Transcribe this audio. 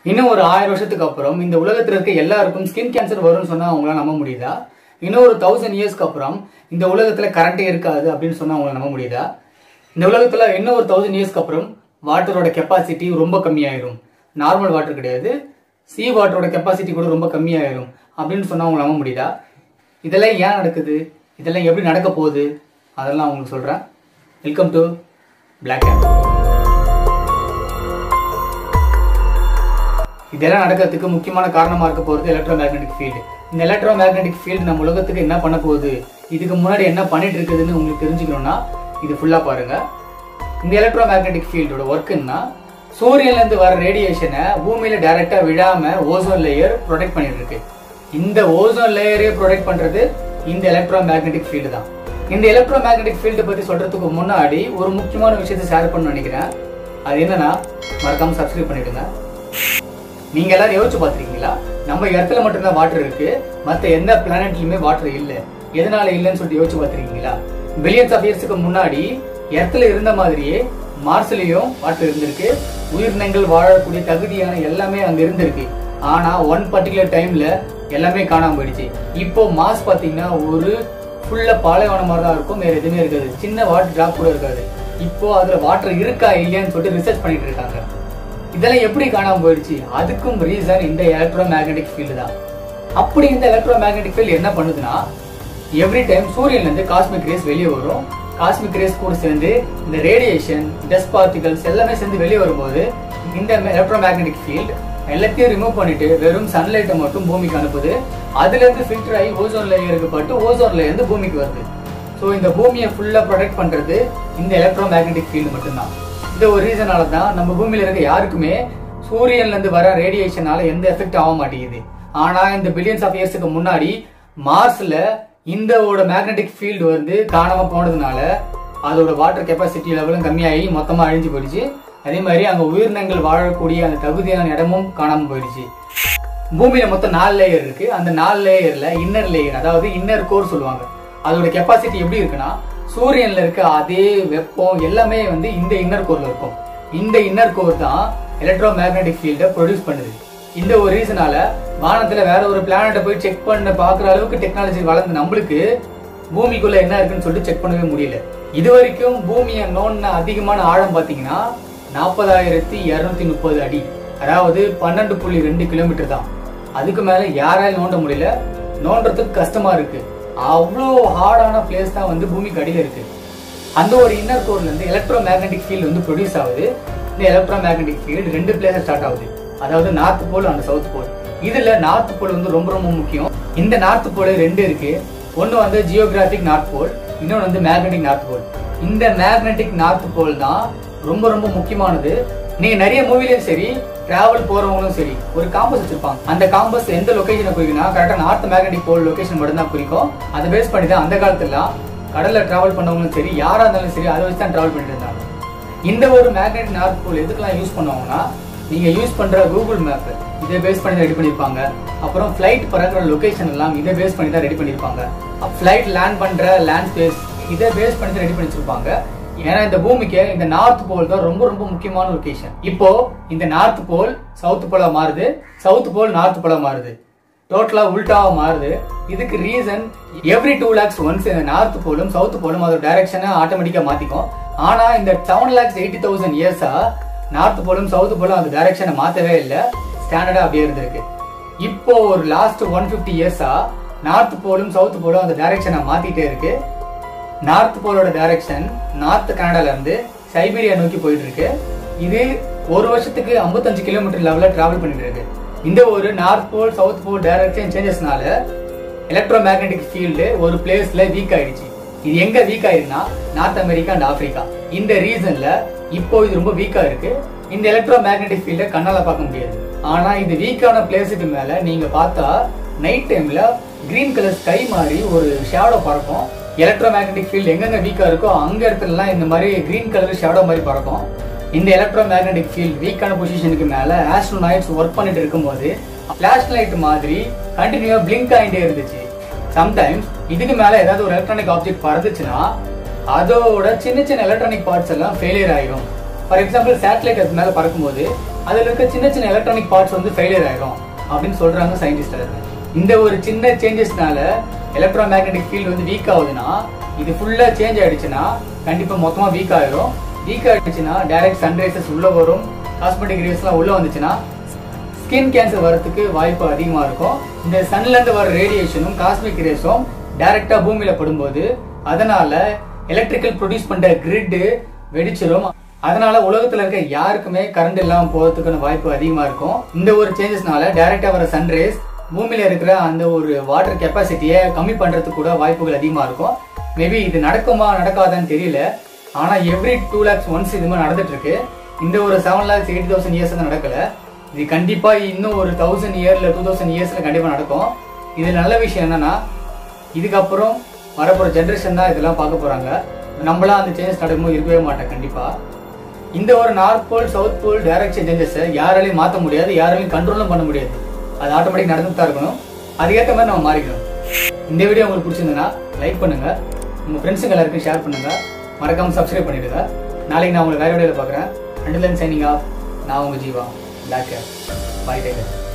இன்னும் ஒரு ஆயிரம் வருஷத்துக்கு அப்புறம் இந்த உலகத்துல இருக்க எல்லாருக்கும் ஸ்கின் கேன்சர் வரும்னு சொன்னா அவங்களால நம்ப முடியுதா இன்னும் ஒரு தௌசண்ட் இயர்ஸ்க்கு அப்புறம் இந்த உலகத்துல கரண்டே இருக்காது அப்படின்னு சொன்னா அவங்களால நம்ப முடியுதா இந்த உலகத்துல இன்னும் ஒரு தௌசண்ட் இயர்ஸ்க்கு அப்புறம் வாட்டரோட கெப்பாசிட்டி ரொம்ப கம்மியாயிரும் நார்மல் வாட்டர் கிடையாது சீ வாட்டரோட கெப்பாசிட்டி கூட ரொம்ப கம்மியாயிரும் அப்படின்னு சொன்னா அவங்களால நம்ப முடியுதா இதெல்லாம் ஏன் நடக்குது இதெல்லாம் எப்படி நடக்க போகுது அதெல்லாம் உங்களுக்கு சொல்றேன் வெல்கம் டு பிளாக் இதெல்லாம் நடக்கிறதுக்கு முக்கியமான காரணமா இருக்க போறது எலக்ட்ரோ மேக்னெட்டிக் ஃபீல்டு இந்த எலக்ட்ரோ மேக்னெட்டிக் ஃபீல்டு நம்ம உலகத்துக்கு என்ன பண்ண போகுது இதுக்கு முன்னாடி என்ன பண்ணிட்டு இருக்குதுன்னு உங்களுக்கு தெரிஞ்சுக்கணும்னா இது ஃபுல்லா பாருங்க இந்த எலக்ட்ரோ மேக்னெட்டிக் ஃபீல்டோட ஒர்க் என்ன சூரியன்ல இருந்து வர ரேடியேஷனை பூமியில டைரக்டா விழாம ஓசோன் லேயர் ப்ரொடெக்ட் பண்ணிட்டு இருக்கு இந்த ஓசோன் லேயரே ப்ரொடெக்ட் பண்றது இந்த எலக்ட்ரோ மேக்னெட்டிக் ஃபீல்டு தான் இந்த எலக்ட்ரோ மேக்னெட்டிக் ஃபீல்டு பத்தி சொல்றதுக்கு முன்னாடி ஒரு முக்கியமான விஷயத்தை ஷேர் பண்ண நினைக்கிறேன் அது என்னன்னா மறக்காம சப்ஸ்கிரைப் பண்ணிடுங்க நீங்க எல்லாரும் யோசிச்சு பாத்திருக்கீங்களா நம்ம இடத்துல மட்டும்தான் வாட்டர் இருக்கு மத்த எந்த பிளானட்லயுமே வாட்டர் இல்ல எதனால இல்லைன்னு சொல்லிட்டு யோசிச்சு பாத்திருக்கீங்களா பில்லியன்ஸ் ஆஃப் இயர்ஸ்க்கு முன்னாடி இடத்துல இருந்த மாதிரியே மார்ஸ்லயும் வாட்டர் இருந்திருக்கு உயிரினங்கள் வாழக்கூடிய தகுதியான எல்லாமே அங்க இருந்திருக்கு ஆனா ஒன் பர்டிகுலர் டைம்ல எல்லாமே காணாம போயிடுச்சு இப்போ மாஸ் பாத்தீங்கன்னா ஒரு ஃபுல்லா பாலைவனம் மாதிரி தான் இருக்கும் வேற எதுவுமே இருக்காது சின்ன வாட்டர் டிராப் கூட இருக்காது இப்போ அதுல வாட்டர் இருக்கா இல்லையான்னு சொல்லிட்டு ரிசர்ச் பண்ணிட்டு இருக்காங்க இதெல்லாம் எப்படி காணாம போயிடுச்சு அதுக்கும் ரீசன் இந்த எலக்ட்ரோ மேக்னெட்டிக் ஃபீல்டு தான் அப்படி இந்த எலக்ட்ரோ மேக்னெட்டிக் ஃபீல்டு என்ன பண்ணுதுன்னா எவ்ரி டைம் சூரியன்ல இருந்து காஸ்மிக் ரேஸ் வெளியே வரும் காஸ்மிக் ரேஸ் கூட சேர்ந்து இந்த ரேடியேஷன் டஸ்ட் பார்ட்டிகல்ஸ் எல்லாமே சேர்ந்து வெளியே வரும்போது இந்த எலக்ட்ரோ மேக்னெட்டிக் ஃபீல்டு எல்லாத்தையும் ரிமூவ் பண்ணிட்டு வெறும் சன்லைட்டை மட்டும் பூமிக்கு அனுப்புது அதுல இருந்து ஃபில்டர் ஆகி ஓசோன் லேயருக்கு பட்டு ஓசோன்ல இருந்து பூமிக்கு வருது ஸோ இந்த பூமியை ஃபுல்லா ப்ரொடெக்ட் பண்றது இந்த எலக்ட்ரோ மேக்னெட்டிக் ஃபீல்டு மட்டும்தான் இந்த ஒரு ரீசனால தான் நம்ம பூமியில இருக்க யாருக்குமே சூரியன்ல இருந்து வர ரேடியேஷனால எந்த எஃபெக்ட் ஆக மாட்டேங்குது ஆனா இந்த பில்லியன்ஸ் ஆஃப் இயர்ஸ்க்கு முன்னாடி மார்ஸ்ல இந்த மேக்னெட்டிக் ஃபீல்டு வந்து காணாம போனதுனால அதோட வாட்டர் கெப்பாசிட்டி லெவலும் கம்மியாகி மொத்தமா அழிஞ்சு போயிடுச்சு அதே மாதிரி அங்க உயிரினங்கள் வாழக்கூடிய அந்த தகுதியான இடமும் காணாம போயிடுச்சு பூமியில மொத்தம் நாலு லேயர் இருக்கு அந்த நாலு லேயர்ல இன்னர் லேயர் அதாவது இன்னர் கோர் சொல்லுவாங்க அதோட கெப்பாசிட்டி எப்படி இருக்குன்னா சூரியன்ல இருக்க அதே வெப்பம் எல்லாமே வந்து இந்த இன்னர் கோர்ல இருக்கும் இந்த இன்னர் கோர் தான் எலக்ட்ரோ மேக்னெட்டிக் ஃபீல்டை ப்ரொடியூஸ் பண்ணுது இந்த ஒரு ரீசனால வானத்துல வேற ஒரு பிளானட்டை போய் செக் பண்ண பாக்குற அளவுக்கு டெக்னாலஜி வளர்ந்த நம்மளுக்கு பூமிக்குள்ள என்ன இருக்குன்னு சொல்லிட்டு செக் பண்ணவே முடியல இது வரைக்கும் பூமியை நோண்ட அதிகமான ஆழம் பாத்தீங்கன்னா நாற்பதாயிரத்தி இருநூத்தி முப்பது அடி அதாவது பன்னெண்டு புள்ளி ரெண்டு கிலோமீட்டர் தான் அதுக்கு மேல யாராலும் நோண்ட முடியல நோண்டுறதுக்கு கஷ்டமா இருக்கு அவ்வளோ ஹார்டான பிளேஸ் தான் வந்து பூமிக்கு அடியில் இருக்கு அந்த ஒரு இன்னர் கோர்ல இருந்து எலக்ட்ரோ மேக்னெட்டிக் ஃபீல்டு வந்து ப்ரொடியூஸ் ஆகுது இந்த எலக்ட்ரோ மேக்னெட்டிக் ஃபீல்டு ரெண்டு பிளேஸ் ஸ்டார்ட் ஆகுது அதாவது north pole and south pole இதுல நார்த் போல் வந்து ரொம்ப ரொம்ப முக்கியம் இந்த நார்த் போல் ரெண்டு இருக்கு ஒன்னு வந்து ஜியோகிராபிக் நார்த் போல் இன்னொன்று வந்து மேக்னெட்டிக் நார்த் போல் இந்த மேக்னெட்டிக் நார்த் போல் தான் ரொம்ப ரொம்ப முக்கியமானது நீங்க நிறைய மூவிலையும் சரி டிராவல் போறவங்களும் சரி ஒரு காம்பஸ் வச்சிருப்பாங்க அந்த காம்பஸ் எந்த லொகேஷனை குறிக்குன்னா கரெக்டா நார்த் மேக்னெட்டிக் போல் லொகேஷன் மட்டும் தான் குறிக்கும் அதை பேஸ் பண்ணி தான் அந்த காலத்துல கடல்ல டிராவல் பண்ணவங்களும் சரி யாரா இருந்தாலும் சரி அதை வச்சு தான் டிராவல் பண்ணிட்டு இருந்தாங்க இந்த ஒரு மேக்னெட் நார்த் போல் எதுக்கெல்லாம் யூஸ் பண்ணுவாங்கன்னா நீங்க யூஸ் பண்ற கூகுள் மேப் இதை பேஸ் பண்ணி தான் ரெடி பண்ணிருப்பாங்க அப்புறம் ஃபிளைட் பறக்கிற லொகேஷன் எல்லாம் இதை பேஸ் பண்ணி தான் ரெடி பண்ணிருப்பாங்க ஃபிளைட் லேண்ட் பண்ற லேண்ட் ஸ்பேஸ் இதை பேஸ் பண்ணி தான் ரெடி பண்ணி வச்சிருப்பாங்க ஏன்னா இந்த பூமிக்கு இந்த நார்த் போல் தான் ரொம்ப ரொம்ப முக்கியமான லொகேஷன் இப்போ இந்த நார்த் போல் சவுத் போலா மாறுது சவுத் போல் நார்த் போலா மாறுது டோட்டலா உல்டாவா மாறுது இதுக்கு reason every two lakhs once இந்த நார்த் போலும் சவுத் போலும் அதோட டைரக்ஷனை ஆட்டோமேட்டிக்கா மாத்திக்கும் ஆனா இந்த செவன் லேக்ஸ் எயிட்டி தௌசண்ட் இயர்ஸா நார்த் போலும் சவுத் போலும் அந்த டைரக்ஷனை மாத்தவே இல்லை ஸ்டாண்டர்டா அப்படியே இருந்திருக்கு இப்போ ஒரு லாஸ்ட் ஒன் பிப்டி இயர்ஸா நார்த் போலும் சவுத் போலும் அந்த டைரக்ஷனை மாத்திட்டே இருக்கு நார்த் போலோட டைரக்ஷன் நார்த் கனடால இருந்து சைபீரியா நோக்கி போயிட்டு இருக்கு இது ஒரு வருஷத்துக்கு 55 கிலோமீட்டர் லெவல்ல டிராவல் பண்ணிட்டு இருக்கு இந்த ஒரு north pole south pole direction சேஞ்சஸ்னால எலக்ட்ரோ மேக்னெட்டிக் ஃபீல்டு ஒரு பிளேஸ்ல வீக் ஆயிடுச்சு இது எங்க வீக் ஆயிருக்குன்னா நார்த் அமெரிக்கா அண்ட் ஆப்பிரிக்கா இந்த ரீசன்ல இப்போ இது ரொம்ப வீக்கா இருக்கு இந்த எலக்ட்ரோ மேக்னெட்டிக் ஃபீல்டை கண்ணால பார்க்க முடியாது ஆனா இது வீக்கான பிளேஸுக்கு மேல நீங்க பார்த்தா நைட் டைம்ல கிரீன் கலர் ஸ்கை மாதிரி ஒரு ஷேடோ பறக்கும் எலக்ட்ரோ மேக்னெட்டிக் ஃபீல்டு எங்கெங்க வீக்கா இருக்கோ அங்க இடத்துலலாம் இந்த மாதிரி கிரீன் கலர் ஷேடோ மாதிரி பறக்கும் இந்த எலக்ட்ரோ மேக்னெட்டிக் ஃபீல்ட் வீக்கான பொசிஷனுக்கு மேல ஆஸ்ட்ரோநாய்ட்ஸ் ஒர்க் பண்ணிட்டு இருக்கும்போது ஃபிளாஷ் லைட் மாதிரி கண்டினியூவா பிளிங்க் ஆகிட்டே இருந்துச்சு சம்டைம்ஸ் இதுக்கு மேல ஏதாவது ஒரு எலக்ட்ரானிக் ஆப்ஜெக்ட் பறந்துச்சுன்னா அதோட சின்ன சின்ன எலக்ட்ரானிக் பார்ட்ஸ் எல்லாம் ஃபெயிலியர் ஆயிடும் ஃபார் எக்ஸாம்பிள் சேட்டலைட் அது மேலே பறக்கும்போது அதில் இருக்க சின்ன சின்ன எலக்ட்ரானிக் பார்ட்ஸ் வந்து ஃபெயிலியர் ஆயிரும் அப்படின்னு சொல்றாங்க சயின்டிஸ்ட் இந்த ஒரு சின்ன சேஞ்சஸ்னால எலக்ட்ரோ மேக்னெட்டிக் ஃபீல்டு வந்து வீக் ஆகுதுன்னா இது ஃபுல்லாக சேஞ்ச் ஆயிடுச்சுன்னா கண்டிப்பாக மொத்தமாக வீக் ஆயிரும் வீக் ஆயிடுச்சுன்னா டைரக்ட் சன்ரைசஸ் உள்ள வரும் காஸ்மெட்டிக் ரேஸ்லாம் உள்ள வந்துச்சுன்னா ஸ்கின் கேன்சர் வரதுக்கு வாய்ப்பு அதிகமாக இருக்கும் இந்த சன்லேருந்து வர ரேடியேஷனும் காஸ்மிக் ரேஸும் டைரக்டாக பூமியில் படும்போது அதனால எலக்ட்ரிக்கல் ப்ரொடியூஸ் பண்ற கிரிட் வெடிச்சிரும் அதனால உலகத்துல இருக்க யாருக்குமே கரண்ட் இல்லாம போறதுக்கான வாய்ப்பு அதிகமா இருக்கும் இந்த ஒரு சேஞ்சஸ்னால டைரக்டா வர சன்ரேஸ் பூமியில இருக்கிற அந்த ஒரு வாட்டர் கெப்பாசிட்டியை கம்மி பண்றதுக்கு கூட வாய்ப்புகள் அதிகமா இருக்கும் மேபி இது நடக்குமா நடக்காதான்னு தெரியல ஆனா எவ்ரி டூ லேக்ஸ் ஒன்ஸ் இது மாதிரி நடந்துட்டு இருக்கு இந்த ஒரு seven lakhs eight thousand years நடக்கல இது கண்டிப்பா இன்னும் ஒரு தௌசண்ட் இயர்ல டூ தௌசண்ட் இயர்ஸ்ல கண்டிப்பா நடக்கும் இது நல்ல விஷயம் என்னன்னா இதுக்கப்புறம் வரப்போற ஜென்ரேஷன் தான் இதெல்லாம் பார்க்க போறாங்க நம்மளாம் அந்த சேஞ்சஸ் நடக்கும்போது இருக்கவே மாட்டேன் கண்டிப்பா இந்த ஒரு north pole south pole direction சேஞ்சஸை யாராலையும் மாற்ற முடியாது யாராலையும் கண்ட்ரோலும் பண்ண முடியாது அது ஆட்டோமேட்டிக் நடந்துட்டு தான் இருக்கணும் அதுக்கேற்ற மாதிரி நம்ம மாறிக்கணும் இந்த வீடியோ உங்களுக்கு பிடிச்சிருந்ததுன்னா லைக் பண்ணுங்க உங்க ஃப்ரெண்ட்ஸுங்க எல்லாருக்கும் ஷேர் பண்ணுங்க மறக்காம சப்ஸ்கிரைப் பண்ணிடுங்க நாளைக்கு நான் உங்களை வேற வீடியோவில் பார்க்குறேன் அண்ட் தென் சைனிங் ஆஃப் நான் உங்க ஜீவா பேக் பாய் டைலர்